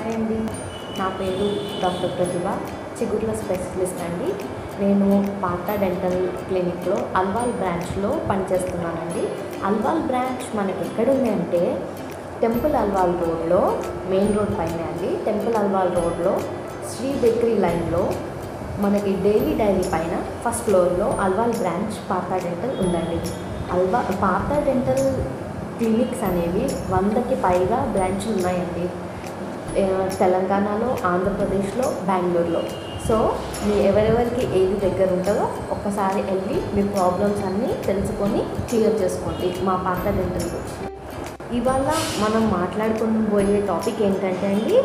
hi అండి నా పేరు డాక్టర్ ప్రతిభ చిగుర్ల స్పెషలిస్ట్ అండి నేను పాత డెంటల్ క్లినిక్లో అల్వాల్ బ్రాంచ్లో పనిచేస్తున్నానండి అల్వాల్ బ్రాంచ్ మనకి ఎక్కడుంది అంటే టెంపుల్ అల్వాల్ రోడ్లో మెయిన్ రోడ్ పైన అండి టెంపుల్ అల్వాల్ రోడ్లో శ్రీ బేకరీ లైన్లో మనకి డైలీ డైరీ పైన ఫస్ట్ ఫ్లోర్లో అల్వాల్ బ్రాంచ్ పాత డెంటల్ ఉందండి అల్వా పాత డెంటల్ క్లినిక్స్ అనేవి వందకి పైగా బ్రాంచ్లు ఉన్నాయండి ఆ, తెలంగాణలో ఆంధ్రప్రదేశ్లో బెంగళూరులో సో మీ ఎవరెవరికి ఏది దగ్గర ఉంటుందో ఒక్కసారి వెళ్ళి మీ ప్రాబ్లమ్స్ అన్నీ తెలుసుకొని క్లియర్ చేసుకోండి మా పాత డెంటల్ గురించి ఇవాళ మనం మాట్లాడుకుని పోయే టాపిక్ ఏంటంటే అండి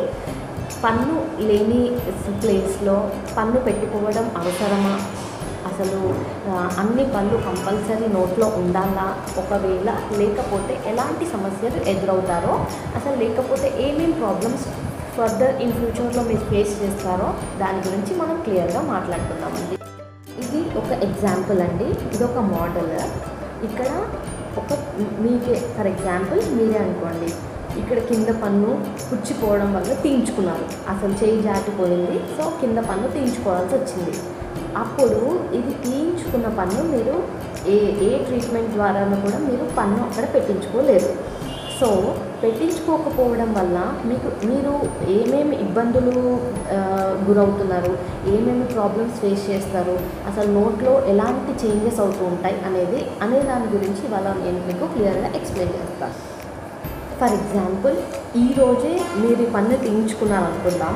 పన్ను లేని ప్లేస్లో పన్ను పెట్టుకోవడం అవసరమా అసలు ఆ, అన్ని పళ్ళు కంపల్సరీ నోట్లో ఉండాలా ఒకవేళ లేకపోతే ఎలాంటి సమస్యలు ఎదురవుతారో అసలు లేకపోతే ఏమేం ప్రాబ్లమ్స్ ఫర్దర్ ఇన్ ఫ్యూచర్లో మీరు ఫేస్ చేస్తారో దాని గురించి మనం క్లియర్గా మాట్లాడుకుందామండి ఇది ఒక ఎగ్జాంపుల్ అండి ఇది ఒక మోడల్ ఇక్కడ ఒక మీకే ఫర్ ఎగ్జాంపుల్ మీరే అనుకోండి ఇక్కడ కింద పన్ను పుచ్చిపోవడం వల్ల తీయించుకున్నారు అసలు చేయి జాటిపోయింది సో కింద పన్ను తీయించుకోవాల్సి వచ్చింది అప్పుడు ఇది తీయించుకున్న పన్ను మీరు ఏ ఏ ట్రీట్మెంట్ ద్వారానూ కూడా మీరు పన్ను అక్కడ పెట్టించుకోలేరు సో పెట్టించుకోకపోవడం వల్ల మీకు మీరు ఏమేమి ఇబ్బందులు ఆ, గురవుతున్నారు ఏమేమి ప్రాబ్లమ్స్ ఫేస్ చేస్తారు అసలు నోట్లో ఎలాంటి చేంజెస్ అవుతూ ఉంటాయి అనేది అనే దాని గురించి ఇవాళ నేను మీకు క్లియర్గా ఎక్స్ప్లెయిన్ చేస్తాను ఫర్ ఎగ్జాంపుల్ ఈరోజే మీరు ఈ పన్ను తీయించుకున్నారు అనుకుందాం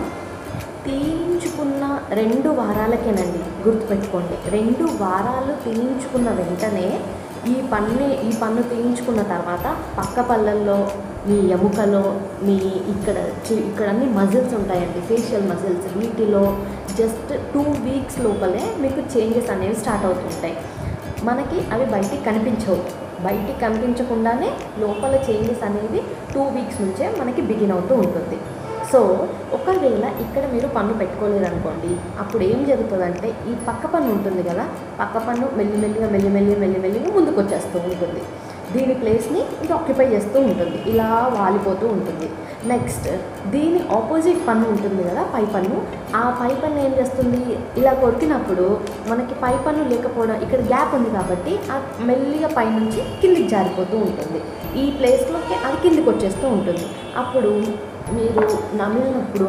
తీయించుకున్న రెండు వారాలకేనండి గుర్తుపెట్టుకోండి రెండు వారాలు తీయించుకున్న వెంటనే ఈ పన్ను ఈ పన్ను తీయించుకున్న తర్వాత పక్క పళ్ళల్లో మీ ఎముకలో మీ ఇక్కడ చి- ఇక్కడ అన్ని మజిల్స్ ఉంటాయండి ఫేషియల్ మజిల్స్ వీటిలో జస్ట్ టూ వీక్స్ లోపలే మీకు చేంజెస్ అనేవి స్టార్ట్ అవుతుంటాయి మనకి అవి బయటికి కనిపించవు బయటికి కనిపించకుండానే లోపల చేంజెస్ అనేవి టూ వీక్స్ నుంచే మనకి బిగిన్ అవుతూ ఉంటుంది సో ఒకవేళ ఇక్కడ మీరు పన్ను పెట్టుకోలేరు అనుకోండి అప్పుడు ఏం జరుగుతుందంటే ఈ పక్క పన్ను ఉంటుంది కదా పక్క పన్ను మెల్లిమెల్లిగా మెల్లిమెల్లి మెల్లిమెల్లిగా ముందుకు వచ్చేస్తూ ఉంటుంది దీని ప్లేస్ని ఇది ఆక్యుపై చేస్తూ ఉంటుంది ఇలా వాలిపోతూ ఉంటుంది నెక్స్ట్ దీని ఆపోజిట్ పన్ను ఉంటుంది కదా పై పన్ను ఆ పై పన్ను ఏం చేస్తుంది ఇలా కొరికినప్పుడు మనకి పై పన్ను లేకపోవడం ఇక్కడ గ్యాప్ ఉంది కాబట్టి ఆ మెల్లిగా పైనుంచి కిందికి జారిపోతూ ఉంటుంది ఈ ప్లేస్లోకి అది కిందికి వచ్చేస్తూ ఉంటుంది అప్పుడు మీరు నమిలినప్పుడు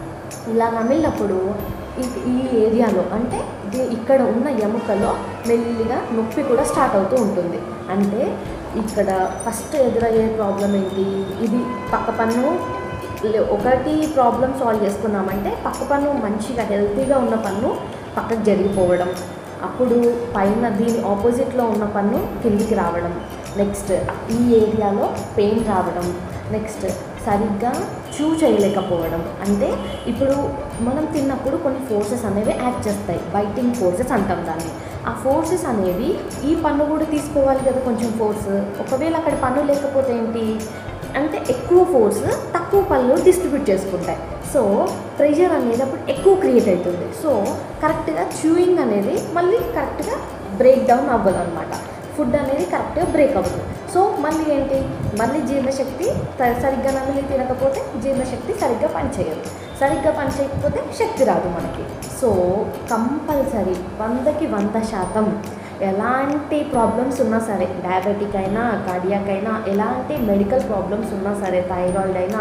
ఇలా నమిలినప్పుడు ఈ- ఈ ఏరియాలో అంటే ఇది- ఇక్కడ ఉన్న ఎముకలో మెల్లిగా నొప్పి కూడా స్టార్ట్ అవుతూ ఉంటుంది అంటే ఇక్కడ ఫస్ట్ ఎదురయ్యే ప్రాబ్లం ఏంటి ఇది పక్క పన్ను లే- ఒకటి ప్రాబ్లం సాల్వ్ చేసుకున్నామంటే పక్క పన్ను మంచిగా హెల్తీగా ఉన్న పన్ను పక్కకు జరిగిపోవడం అప్పుడు పైన దీని ఆపోజిట్లో ఉన్న పన్ను కిందికి రావడం నెక్స్ట్ ఈ ఏరియాలో పెయిన్ రావడం నెక్స్ట్ సరిగ్గా చూ చేయలేకపోవడం అంటే ఇప్పుడు మనం తిన్నప్పుడు కొన్ని ఫోర్సెస్ అనేవి యాక్ట్ చేస్తాయి బైటింగ్ ఫోర్సెస్ అంటాం దాన్ని ఆ ఫోర్సెస్ అనేవి ఈ పన్ను కూడా తీసుకోవాలి కదా కొంచెం ఫోర్స్ ఒకవేళ అక్కడ పన్ను లేకపోతే ఏంటి అంటే ఎక్కువ ఫోర్స్ తక్కువ పళ్ళు డిస్ట్రిబ్యూట్ చేసుకుంటాయి సో ప్రెషర్ అనేది అప్పుడు ఎక్కువ క్రియేట్ అవుతుంది సో కరెక్ట్గా చూయింగ్ అనేది మళ్ళీ కరెక్ట్గా బ్రేక్ డౌన్ అవ్వదు అనమాట ఫుడ్ అనేది కరెక్ట్గా బ్రేక్ అవ్వదు సో మళ్ళీ ఏంటి మళ్ళీ జీర్ణశక్తి త- సరిగ్గా నమిలి తినకపోతే జీర్ణశక్తి సరిగ్గా పనిచేయదు సరిగ్గా పనిచేయకపోతే శక్తి రాదు మనకి సో కంపల్సరీ వందకి వంద శాతం ఎలాంటి ప్రాబ్లమ్స్ ఉన్నా సరే డయాబెటిక్ అయినా కార్డియాక్ అయినా ఎలాంటి మెడికల్ ప్రాబ్లమ్స్ ఉన్నా సరే థైరాయిడ్ అయినా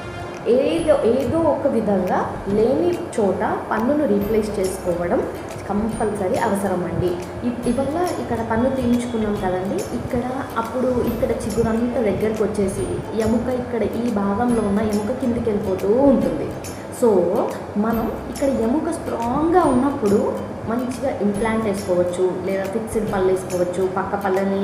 ఏదో ఏదో ఒక విధంగా లేని చోట పన్నును రీప్లేస్ చేసుకోవడం కంపల్సరీ అవసరం అండి ఇ- ఇవల్ల ఇక్కడ పన్ను తీయించుకున్నాం కదండి ఇక్కడ అప్పుడు ఇక్కడ చిగురంతా దగ్గరకు వచ్చేసి ఎముక ఇక్కడ ఈ భాగంలో ఉన్న ఎముక కిందికి వెళ్ళిపోతూ ఉంటుంది సో మనం ఇక్కడ ఎముక స్ట్రాంగ్గా ఉన్నప్పుడు మంచిగా ఇంప్లాంట్ వేసుకోవచ్చు లేదా ఫిక్స్డ్ పళ్ళు వేసుకోవచ్చు పక్క పళ్ళని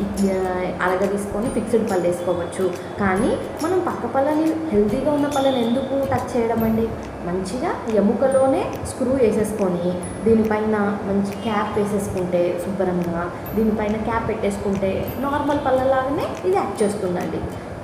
అలగ తీసుకొని ఫిక్స్డ్ పళ్ళు వేసుకోవచ్చు కానీ మనం పక్క పళ్ళని హెల్తీగా ఉన్న పళ్ళని ఎందుకు టచ్ చేయడం అండి మంచిగా ఎముకలోనే స్క్రూ వేసేసుకొని దీనిపైన మంచి క్యాప్ వేసేసుకుంటే శుభ్రంగా దీనిపైన క్యాప్ పెట్టేసుకుంటే నార్మల్ పళ్ళలాగానే ఇది యాక్ట్ చేస్తుందండి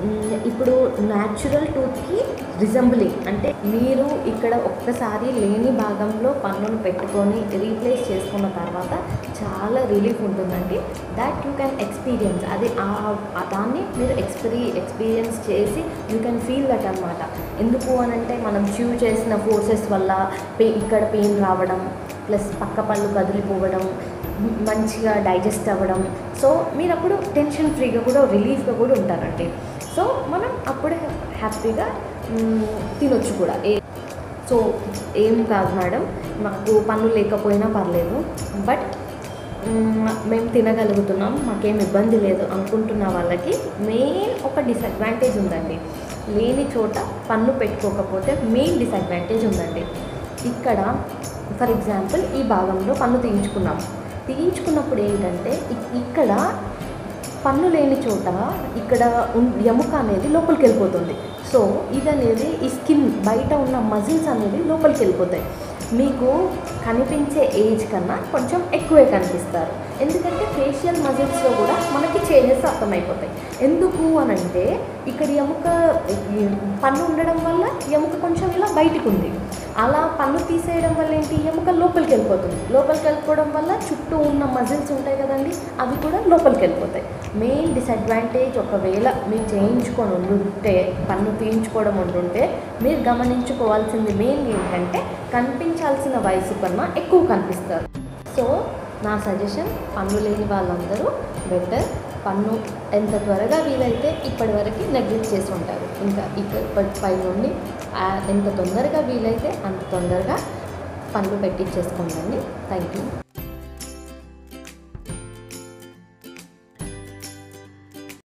మ్, ఇప్పుడు న్యాచురల్ టూత్కి రిజంబ్లింగ్ అంటే మీరు ఇక్కడ ఒక్కసారి లేని భాగంలో పన్నును పెట్టుకొని రీప్లేస్ చేసుకున్న తర్వాత చాలా రిలీఫ్ ఉంటుందండి దాట్ యూ క్యాన్ ఎక్స్పీరియన్స్ అది ఆ- ఆ దాన్ని మీరు ఎక్స్పీరి ఎక్స్పీరియన్స్ చేసి యూ కెన్ ఫీల్ దట్ అనమాట ఎందుకు అని అంటే మనం చ్యూ చేసిన ఫోర్సెస్ వల్ల పే ఇక్కడ పెయిన్ రావడం ప్లస్ పక్క పళ్ళు కదిలిపోవడం మ్, మంచిగా డైజెస్ట్ అవ్వడం సో మీరు అప్పుడు టెన్షన్ ఫ్రీగా కూడా రిలీఫ్గా కూడా ఉంటారండి సో మనం అప్పుడే హ్యాపీగా మ్, తినొచ్చు కూడా ఏ సో ఏం కాదు మేడం మాకు పనులు లేకపోయినా పర్లేదు బట్ మ్, మేము తినగలుగుతున్నాం మాకేం ఇబ్బంది లేదు అనుకుంటున్న వాళ్ళకి మెయిన్ ఒక డిసడ్వాంటేజ్ ఉందండి లేని చోట పన్ను పెట్టుకోకపోతే మెయిన్ డిసడ్వాంటేజ్ ఉందండి ఇక్కడ ఫర్ ఎగ్జాంపుల్ ఈ భాగంలో పన్ను తీయించుకున్నాం తీయించుకున్నప్పుడు ఏంటంటే ఇ- ఇక్కడ పన్ను లేని చోట ఇక్కడ ఉన్- ఎముక అనేది లోపలికి వెళ్ళిపోతుంది సో ఇది అనేది ఈ స్కిన్ బయట ఉన్న మజిల్స్ అనేవి లోపలికి వెళ్ళిపోతాయి మీకు కనిపించే ఏజ్ కన్నా కొంచెం ఎక్కువే కనిపిస్తారు ఎందుకంటే ఫేషియల్ మజిల్స్లో కూడా మనకి చేంజెస్ అర్థమైపోతాయి ఎందుకు అని అంటే ఇక్కడ ఎముక ఈ పన్ను ఉండడం వల్ల ఎముక కొంచెం ఇలా బయటికి ఉంది అలా పన్ను తీసేయడం వల్ల ఏంటి ఎముక లోపలికి వెళ్ళిపోతుంది లోపలికి వెళ్ళిపోవడం వల్ల చుట్టూ ఉన్న మజిల్స్ ఉంటాయి కదండి అవి కూడా లోపలికి వెళ్ళిపోతాయి మెయిన్ డిసడ్వాంటేజ్ ఒకవేళ మీరు చేయించుకొని ఉండుంటే పన్ను తీయించుకోవడం ఉండుంటే మీరు గమనించుకోవాల్సింది మెయిన్ ఏంటంటే కనిపించాల్సిన వయసు కన్నా ఎక్కువ కనిపిస్తారు సో నా సజెషన్ పన్ను లేని వాళ్ళందరూ బెటర్ పన్ను ఎంత త్వరగా వీలైతే ఇప్పటివరకు నెగ్లెక్ట్ చేసి ఉంటారు ఇంకా ఇక ఇప్పటి పై నుండి ఆ, ఎంత తొందరగా వీలైతే అంత తొందరగా పన్ను పెట్టించేసుకోండి థ్యాంక్ యూ